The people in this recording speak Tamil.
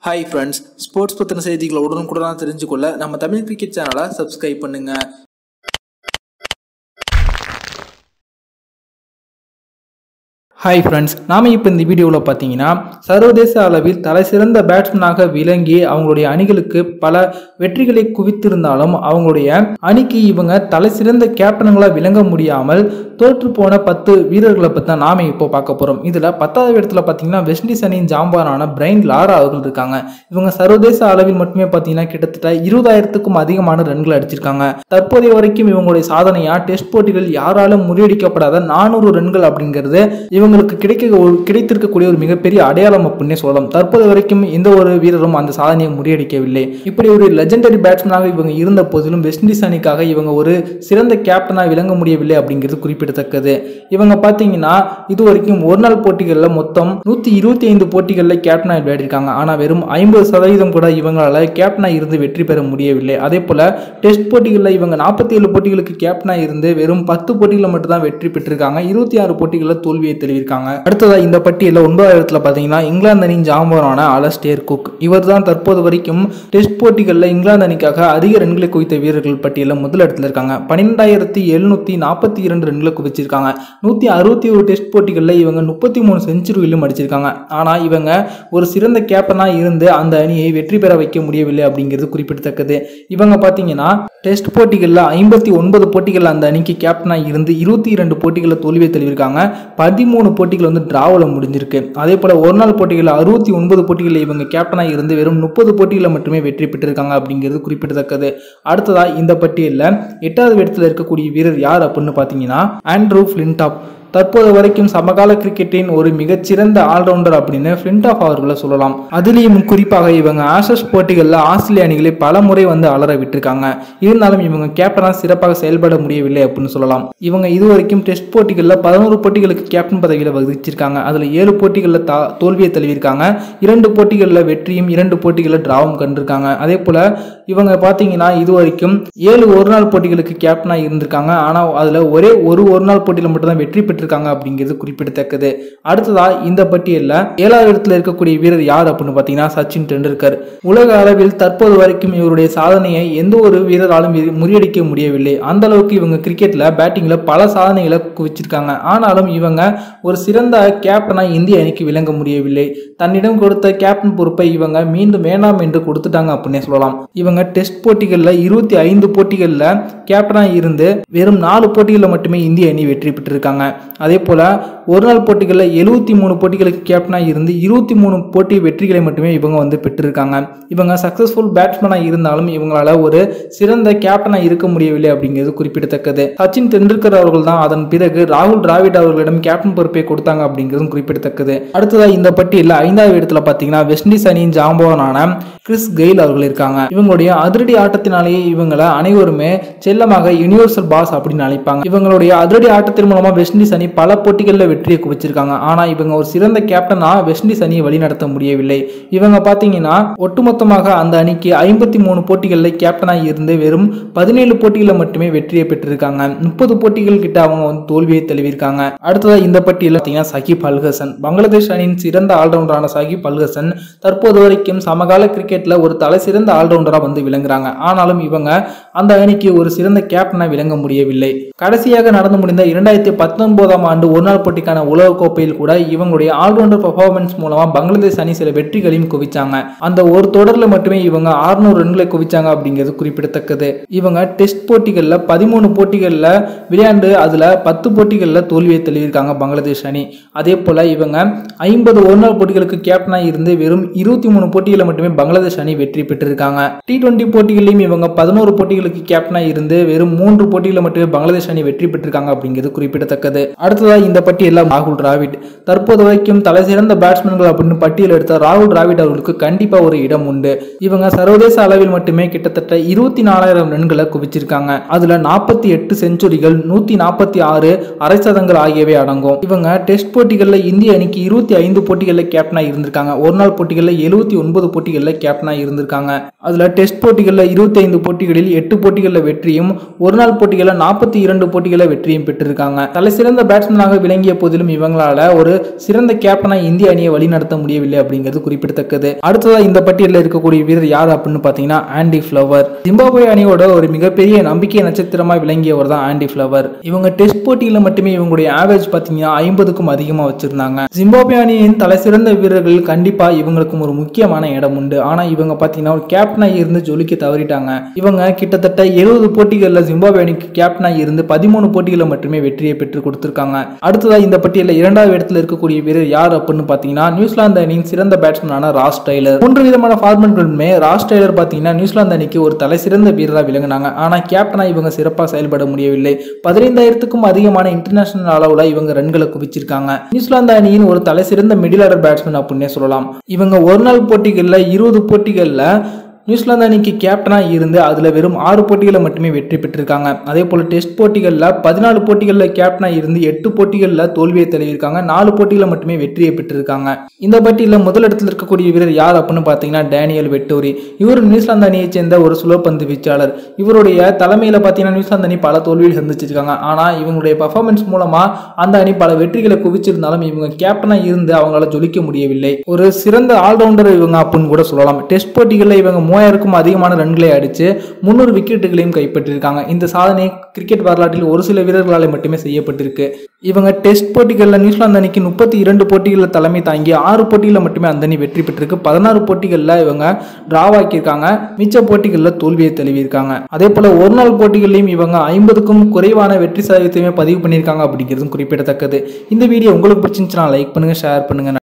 ஹாய் ஃப்ரெண்ட்ஸ் ஸ்போர்ட்ஸ் பற்றின செய்திகளை உடனுக்குடனாக தெரிஞ்சுக்கொள்ள நம்ம தமிழ் கிரிக்கெட் சேனலை சப்ஸ்கிரைப் பண்ணுங்க ஹாய் ஃப்ரெண்ட்ஸ் நாம் இப்போ இந்த வீடியோவில் பார்த்தீங்கன்னா சர்வதேச அளவில் தலை சிறந்த பேட்ஸ்மேனாக விளங்கி அவங்களுடைய அணிகளுக்கு பல வெற்றிகளை குவித்திருந்தாலும் அவங்களுடைய அணிக்கு இவங்க தலை சிறந்த கேப்டன்களாக விளங்க முடியாமல் தோற்று போன பத்து வீரர்களை பற்றி தான் நாம இப்போ பார்க்க போகிறோம் இதில் பத்தாவது இடத்துல பார்த்தீங்கன்னா வெஸ்ட் இண்டீஸ் அணியின் ஜாம்பாரான பிரைன் லாரா அவர்கள் இருக்காங்க இவங்க சர்வதேச அளவில் மட்டுமே பார்த்தீங்கன்னா கிட்டத்தட்ட இருபதாயிரத்துக்கும் அதிகமான ரன்கள் அடிச்சிருக்காங்க தற்போதைய வரைக்கும் இவங்களுடைய சாதனையா டெஸ்ட் போட்டிகள் யாராலும் முறியடிக்கப்படாத நானூறு ரன்கள் அப்படிங்கிறது இவங்களுக்கு கிடைக்க ஒரு கிடைத்திருக்கக்கூடிய ஒரு மிகப்பெரிய அடையாளம் அப்படின்னே சொல்லலாம் தற்போது வரைக்கும் எந்த ஒரு வீரரும் அந்த சாதனையை முறியடிக்கவில்லை இப்படி ஒரு லெஜெண்டரி பேட்ஸ்மேனாக இவங்க இருந்த போதிலும் வெஸ்ட் இண்டீஸ் அணிக்காக இவங்க ஒரு சிறந்த கேப்டனாக விளங்க முடியவில்லை அப்படிங்கிறது குறிப்பிடத்தக்கது இவங்க பார்த்தீங்கன்னா இது வரைக்கும் ஒரு நாள் போட்டிகளில் மொத்தம் நூற்றி இருபத்தி ஐந்து போட்டிகளில் கேப்டனாக விளையாடிருக்காங்க ஆனால் வெறும் ஐம்பது சதவீதம் கூட இவங்களால கேப்டனாக இருந்து வெற்றி பெற முடியவில்லை அதே போல் டெஸ்ட் போட்டிகளில் இவங்க நாற்பத்தி ஏழு போட்டிகளுக்கு கேப்டனாக இருந்து வெறும் பத்து போட்டிகளில் மட்டும்தான் வெற்றி பெற்றிருக்காங்க இருபத்தி ஆறு போட்டிகளில் தோல்வியை தெரிவிக்காங்க அடுத்ததாக இந்த பட்டியலில் ஒன்பதாவது இடத்துல பார்த்தீங்கன்னா இங்கிலாந்து அணியின் ஜாம்பவரான அலஸ்டேர் குக் இவர் தான் தற்போது வரைக்கும் டெஸ்ட் போட்டிகளில் இங்கிலாந்து அணிக்காக அதிக ரன்களை குவித்த வீரர்கள் பட்டியலில் முதல் இடத்துல இருக்காங்க பன்னிரெண்டாயிரத்தி எழுநூற்றி நாற்பத்தி இரண்டு ரன்களை குவிச்சிருக்காங்க நூற்றி அறுபத்தி ஒரு டெஸ்ட் போட்டிகளில் இவங்க முப்பத்தி மூணு செஞ்சுரியிலும் அடிச்சிருக்காங்க ஆனால் இவங்க ஒரு சிறந்த கேப்டனாக இருந்து அந்த அணியை வெற்றி பெற வைக்க முடியவில்லை அப்படிங்கிறது குறிப்பிடத்தக்கது இவங்க பார்த்தீங்கன்னா டெஸ்ட் போட்டிகளில் ஐம்பத்தி ஒன்பது போட்டிகள் அந்த அணிக்கு கேப்டனாக இருந்து இருபத்தி இரண்டு போட்டிகளில் தோல்வியை தழுவிருக்காங்க பதிமூணு போட்டிகள் வந்து டிராவில் முடிஞ்சிருக்கு அதே போல் ஒரு நாள் போட்டிகளில் அறுபத்தி ஒன்பது போட்டிகளில் இவங்க கேப்டனாக இருந்து வெறும் முப்பது போட்டிகளில் மட்டுமே வெற்றி பெற்றிருக்காங்க அப்படிங்கிறது குறிப்பிடத்தக்கது அடுத்ததாக இந்த பட்டியலில் எட்டாவது இடத்துல இருக்கக்கூடிய வீரர் யார் அப்படின்னு பார்த்தீங்கன்னா ஆண்ட்ரூ ஃபிளின்டாப் தற்போது வரைக்கும் சமகால கிரிக்கெட்டின் ஒரு மிகச்சிறந்த ஆல்ரவுண்டர் அப்படின்னு ஃபிளின்டாஃப் அவர்களை சொல்லலாம் அதுலேயும் குறிப்பாக இவங்க ஆஷஸ் போட்டிகளில் ஆஸ்திரேலிய அணிகளை பல முறை வந்து அலற விட்டுருக்காங்க இருந்தாலும் இவங்க கேப்டனாக சிறப்பாக செயல்பட முடியவில்லை அப்படின்னு சொல்லலாம் இவங்க இதுவரைக்கும் டெஸ்ட் போட்டிகளில் பதினோரு போட்டிகளுக்கு கேப்டன் பதவியில் வகிச்சிருக்காங்க அதில் ஏழு போட்டிகளில் தா தோல்வியை தழுவிருக்காங்க இரண்டு போட்டிகளில் வெற்றியும் இரண்டு போட்டிகளில் டிராவும் கண்டிருக்காங்க அதே போல் இவங்க பார்த்தீங்கன்னா இதுவரைக்கும் ஏழு ஒரு நாள் போட்டிகளுக்கு கேப்டனாக இருந்திருக்காங்க ஆனால் அதில் ஒரே ஒரு ஒரு நாள் போட்டியில் மட்டும்தான் வெற்றி பெற்றிருக்காங்க அப்படிங்கிறது குறிப்பிடத்தக்கது அடுத்ததா இந்த பட்டியலில் ஏழாவது இடத்துல இருக்கக்கூடிய வீரர் யார் அப்படின்னு பார்த்தீங்கன்னா சச்சின் டெண்டுல்கர் உலக அளவில் தற்போது வரைக்கும் இவருடைய சாதனையை எந்த ஒரு வீரராலும் இது முறியடிக்க முடியவில்லை அந்த அளவுக்கு இவங்க கிரிக்கெட்டில் பேட்டிங்கில் பல சாதனைகளை குவிச்சிருக்காங்க ஆனாலும் இவங்க ஒரு சிறந்த கேப்டனாக இந்திய அணிக்கு விளங்க முடியவில்லை தன்னிடம் கொடுத்த கேப்டன் பொறுப்பை இவங்க மீண்டும் வேண்டாம் என்று கொடுத்துட்டாங்க அப்படின்னே சொல்லலாம் இவங்க டெஸ்ட் போட்டிகளில் இருபத்தி ஐந்து போட்டிகளில் கேப்டனாக இருந்து வெறும் நாலு போட்டிகளில் மட்டுமே இந்திய அணி வெற்றி பெற்றிருக்காங்க அதே போல் ஒரு நாள் போட்டிகளில் எழுபத்தி மூணு போட்டிகளுக்கு கேப்டனாக இருந்து இருபத்தி மூணு போட்டி வெற்றிகளை மட்டுமே இவங்க வந்து பெற்றிருக்காங்க இவங்க சக்ஸஸ்ஃபுல் பேட்ஸ்மேனாக இருந்தாலும் இவங்களால ஒரு சிறந்த கேப்டனாக இருக்க முடியவில்லை அப்படிங்கிறது குறிப்பிடத்தக்கது சச்சின் தெண்டுல்கர் அவர்கள் தான் அதன் பிறகு ராகுல் டிராவிட் அவர்களிடம் கேப்டன் பொறுப்பை கொடுத்தாங்க அப்படிங்கிறதும் குறிப்பிடத்தக்கது அடுத்ததாக இந்த பட்டியலில் ஐந்தாவது இடத்துல பார்த்தீங்கன்னா வெஸ்ட் இண்டீஸ் அணியின் ஜாம்பவனான கிறிஸ் கெயில் அவர்கள் இருக்காங்க இவங்களுடைய அதிரடி ஆட்டத்தினாலேயே இவங்களை அனைவருமே செல்லமாக யூனிவர்சல் பாஸ் அப்படின்னு அழைப்பாங்க இவங்களுடைய அதிரடி ஆட்டத்தின் மூலமா வெஸ்ட் இண்டீஸ் அணி பல போட்டிகளில் வெற்றியை குவிச்சிருக்காங்க ஆனா இவங்க ஒரு சிறந்த கேப்டனா வெஸ்ட் இண்டீஸ் அணியை வழிநடத்த முடியவில்லை இவங்க பாத்தீங்கன்னா ஒட்டுமொத்தமாக அந்த அணிக்கு ஐம்பத்தி மூணு போட்டிகளில் கேப்டனாக இருந்து வெறும் பதினேழு போட்டிகளில் மட்டுமே வெற்றியை பெற்றிருக்காங்க முப்பது போட்டிகள் கிட்ட அவங்க வந்து தோல்வியை தழுவிருக்காங்க அடுத்ததாக இந்த பட்டியலில் பார்த்தீங்கன்னா சகிப் அல்ஹசன் பங்களாதேஷ் அணியின் சிறந்த ஆல்ரவுண்டரான சகிப் அல்ஹசன் தற்போது வரைக்கும் சமகால கிரிக்கெட்டில் ஒரு தலை சிறந்த ஆல்ரவுண்டராக வந்து விளங்குறாங்க ஆனாலும் இவங்க அந்த அணிக்கு ஒரு சிறந்த கேப்டனாக விளங்க முடியவில்லை கடைசியாக நடந்து முடிந்த இரண்டாயிரத்தி பத்தொன்பதாம் ஆண்டு ஒருநாள் போட்டிக்கான உலகக்கோப்பையில் கூட இவங்களுடைய ஆல்ரவுண்டர் பர்ஃபார்மன்ஸ் மூலமா பங்களாதேஷ் அணி சில வெற்றிகளையும் குவிச்சாங்க அந்த ஒரு தொடரில் மட்டுமே இவங்க அறுநூறு ரன்களை குவிச்சாங்க அப்படிங்கிறது குறிப்பிடத்தக்கது இவங்க டெஸ்ட் போட்டிகளில் பதிமூணு போட்டிகளில் விளையாண்டு அதில் பத்து போட்டிகளில் தோல்வியை தழுவிருக்காங்க பங்களாதேஷ் அணி அதே போல் இவங்க ஐம்பது ஒரு நாள் போட்டிகளுக்கு கேப்டனாக இருந்து வெறும் இருபத்தி மூணு போட்டிகளில் மட்டுமே பங்களாதேஷ் அணி வெற்றி பெற்றிருக்காங்க டி டுவெண்ட்டி போட்டிகளிலும் இவங்க பதினோரு போட்டிகளுக்கு கேப்டனாக இருந்து வெறும் மூன்று போட்டிகளில் மட்டுமே பங்களாதேஷ் அணி வெற்றி பெற்றிருக்காங்க அப்படிங்கிறது குறிப்பிடத்தக்கது அடுத்ததாக இந்த பட்டியலில் ராகுல் டிராவிட் தற்போது வரைக்கும் தலை சிறந்த பேட்ஸ்மேன்கள் அப்படின்னு பட்டியல் எடுத்த ராகுல் டிராவிட் அவர்களுக்கு கண்டிப்பாக ஒரு இடம் உண்டு இவங்க சர்வதேச அளவில் மட்டுமே கிட்டத்தட்ட இருபத்தி நாலாயிரம் ரன்களை குவிச்சிருக்காங்க அதுல நாற்பத்தி எட்டு செஞ்சுரிகள் நூத்தி நாற்பத்தி ஆறு அரை சதங்கள் ஆகியவை அடங்கும் இவங்க டெஸ்ட் போட்டிகளில் இந்திய அணிக்கு இருபத்தி ஐந்து போட்டிகளில் கேப்டனா இருந்திருக்காங்க ஒரு நாள் போட்டிகளில் எழுபத்தி ஒன்பது போட்டிகளில் கேப்டனா இருந்திருக்காங்க அதுல டெஸ்ட் போட்டிகளில் இருபத்தி ஐந்து போட்டிகளில் எட்டு போட்டிகளில் வெற்றியும் ஒரு நாள் போட்டிகளில் நாற்பத்தி இரண்டு போட்டிகளில் வெற்றியும் பெற்றிருக்காங்க தலை சிறந்த பேட்ஸ்மேனாக விளங்கிய போதிலும் இவங்களால ஒரு சிறந்த கேப்டனாக இந்திய அணியை வழிநடத்த முடியவில்லை அப்படிங்கிறது குறிப்பிடத்தக்கது அடுத்ததா இந்த பட்டியலில் இருக்கக்கூடிய வீரர் யார் அப்படின்னு பார்த்தீங்கன்னா ஆண்டி ஃப்ளவர் ஜிம்பாப்வே அணியோட ஒரு மிகப்பெரிய நம்பிக்கை நட்சத்திரமாக விளங்கியவர் தான் ஆண்டி ஃப்ளவர் இவங்க டெஸ்ட் போட்டியில் மட்டுமே இவங்களுடைய ஆவரேஜ் பார்த்தீங்கன்னா ஐம்பதுக்கும் அதிகமாக வச்சிருந்தாங்க ஜிம்பாப்வே அணியின் தலை சிறந்த வீரர்கள் கண்டிப்பாக இவங்களுக்கும் ஒரு முக்கியமான இடம் உண்டு ஆனால் இவங்க பார்த்தீங்கன்னா ஒரு கேப்டனாக இருந்து ஜொலிக்க தவறிட்டாங்க இவங்க கிட்டத்தட்ட எழுபது போட்டிகளில் ஜிம்பாப்வே அணிக்கு கேப்டனாக இருந்து பதிமூணு போட்டிகளில் மட்டுமே வெற்றியை பெற்று கொடுத்திருக்காங்க அடுத்ததாக இந்த பட்டியலில் இரண்டாவது இடத்துல இருக்கக்கூடிய வீரர் யார் அப்படின்னு பார்த்தீங்கன்னா நியூசிலாந்து அணியின் சிறந்த பேட்ஸ்மேனான ராஸ் டெய்லர் மூன்று விதமான ஃபார்மெட்களுமே ராஸ் டெய்லர் பார்த்தீங்கன்னா நியூசிலாந்து அணிக்கு ஒரு தலை சிறந்த வீரராக விளங்கினாங்க ஆனால் கேப்டனாக இவங்க சிறப்பாக செயல்பட முடியவில்லை பதினைந்தாயிரத்துக்கும் அதிகமான இன்டர்நேஷனல் அளவில் இவங்க ரன்களை குவிச்சிருக்காங்க நியூசிலாந்து அணியின் ஒரு தலை சிறந்த மிடில் ஆர்டர் பேட்ஸ்மேன் அப்படின்னே சொல்லலாம் இவங்க ஒரு நாள் போட்டிகளில் இருபது போட்டிகளில் நியூசிலாந்து அணிக்கு கேப்டனாக இருந்து அதில் வெறும் ஆறு போட்டிகளில் மட்டுமே வெற்றி பெற்றிருக்காங்க அதே போல் டெஸ்ட் போட்டிகளில் பதினாலு போட்டிகளில் கேப்டனாக இருந்து எட்டு போட்டிகளில் தோல்வியை தழுவிருக்காங்க நாலு போட்டிகளில் மட்டுமே வெற்றியை பெற்றிருக்காங்க இந்த பட்டியலில் முதலிடத்தில் இருக்கக்கூடிய வீரர் யார் அப்படின்னு பார்த்தீங்கன்னா டேனியல் வெட்டோரி இவர் நியூசிலாந்து அணியைச் சேர்ந்த ஒரு சுலபந்து வீச்சாளர் இவருடைய தலைமையில் பார்த்தீங்கன்னா நியூசிலாந்து அணி பல தோல்வியில் சந்திச்சிருக்காங்க ஆனால் இவங்களுடைய பர்ஃபார்மன்ஸ் மூலமாக அந்த அணி பல வெற்றிகளை குவிச்சிருந்தாலும் இவங்க கேப்டனாக இருந்து அவங்களால ஜொலிக்க முடியவில்லை ஒரு சிறந்த ஆல்ரவுண்டர் இவங்க அப்படின்னு கூட சொல்லலாம் டெஸ்ட் போட்டிகளில் இவங்க மூவாயிரக்கும் அதிகமான ரன்களை அடித்து முன்னூறு விக்கெட்டுகளையும் கைப்பற்றியிருக்காங்க இந்த சாதனை கிரிக்கெட் வரலாற்றில் ஒரு சில வீரர்களால் மட்டுமே செய்யப்பட்டிருக்கு இவங்க டெஸ்ட் போட்டிகளில் நியூசிலாந்து அணிக்கு முப்பத்தி இரண்டு போட்டிகளில் தலைமை தாங்கி ஆறு போட்டிகளில் மட்டுமே அந்த அணி வெற்றி பெற்றிருக்கு பதினாறு போட்டிகளில் இவங்க டிராவாக்கியிருக்காங்க மிச்ச போட்டிகளில் தோல்வியை தழுவியிருக்காங்க அதே போல் ஒரு நாள் போட்டிகள்லையும் இவங்க ஐம்பதுக்கும் குறைவான வெற்றி சதவீதத்தையுமே பதிவு பண்ணியிருக்காங்க அப்படிங்கிறதும் குறிப்பிடத்தக்கது இந்த வீடியோ உங்களுக்கு பிடிச்சிருந்துச்சுன்னா லைக் பண்ணுங்கள் ஷேர் பண்ணுங்கள்